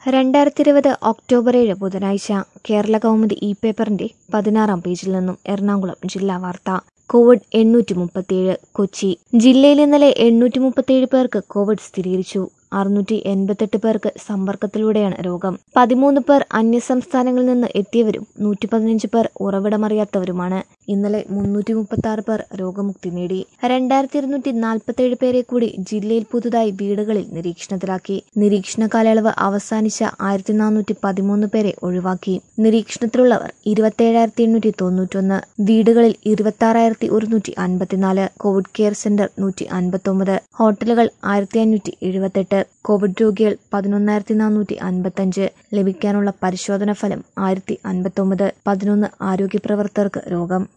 രണ്ടായിരത്തി ഇരുപത് ഒക്ടോബർ ഏഴ് ബുധനാഴ്ച കേരള കൗമുദി ഇ പേപ്പറിന്റെ പതിനാറാം പേജിൽ നിന്നും എറണാകുളം ജില്ലാ വാർത്ത കോവിഡ് എണ്ണൂറ്റി മുപ്പത്തിയേഴ് കൊച്ചി ജില്ലയിൽ ഇന്നലെ എണ്ണൂറ്റി മുപ്പത്തിയേഴ് പേർക്ക് കോവിഡ് സ്ഥിരീകരിച്ചു അറുന്നൂറ്റി എൺപത്തെട്ട് പേർക്ക് സമ്പർക്കത്തിലൂടെയാണ് രോഗം പതിമൂന്ന് പേർ അന്യസംസ്ഥാനങ്ങളിൽ നിന്ന് എത്തിയവരും നൂറ്റി പതിനഞ്ച് പേർ ഉറവിടമറിയാത്തവരുമാണ് ഇന്നലെ മുന്നൂറ്റി മുപ്പത്തി ആറ് പേർ രോഗമുക്തി നേടി രണ്ടായിരത്തി ഇരുന്നൂറ്റി നാൽപ്പത്തേഴ് പേരെ കൂടി ജില്ലയിൽ പുതുതായി വീടുകളിൽ നിരീക്ഷണത്തിലാക്കി നിരീക്ഷണ കാലയളവ് അവസാനിച്ച ആയിരത്തി നാനൂറ്റി പതിമൂന്ന് പേരെ ഒഴിവാക്കി നിരീക്ഷണത്തിലുള്ളവർ ഇരുപത്തേഴായിരത്തി എണ്ണൂറ്റി തൊണ്ണൂറ്റൊന്ന് വീടുകളിൽ ഇരുപത്തി ആറായിരത്തി ഒരുന്നൂറ്റി അൻപത്തിനാല് കോവിഡ് കെയർ സെന്റർ നൂറ്റി അൻപത്തൊമ്പത് ഹോട്ടലുകൾ ആയിരത്തി അഞ്ഞൂറ്റി എഴുപത്തെട്ട് കോവിഡ് രോഗികൾ പതിനൊന്നായിരത്തി നാനൂറ്റി അൻപത്തഞ്ച് ലഭിക്കാനുള്ള പരിശോധനാ ഫലം ആയിരത്തി അൻപത്തൊമ്പത് പതിനൊന്ന് ആരോഗ്യ പ്രവർത്തകർക്ക് രോഗം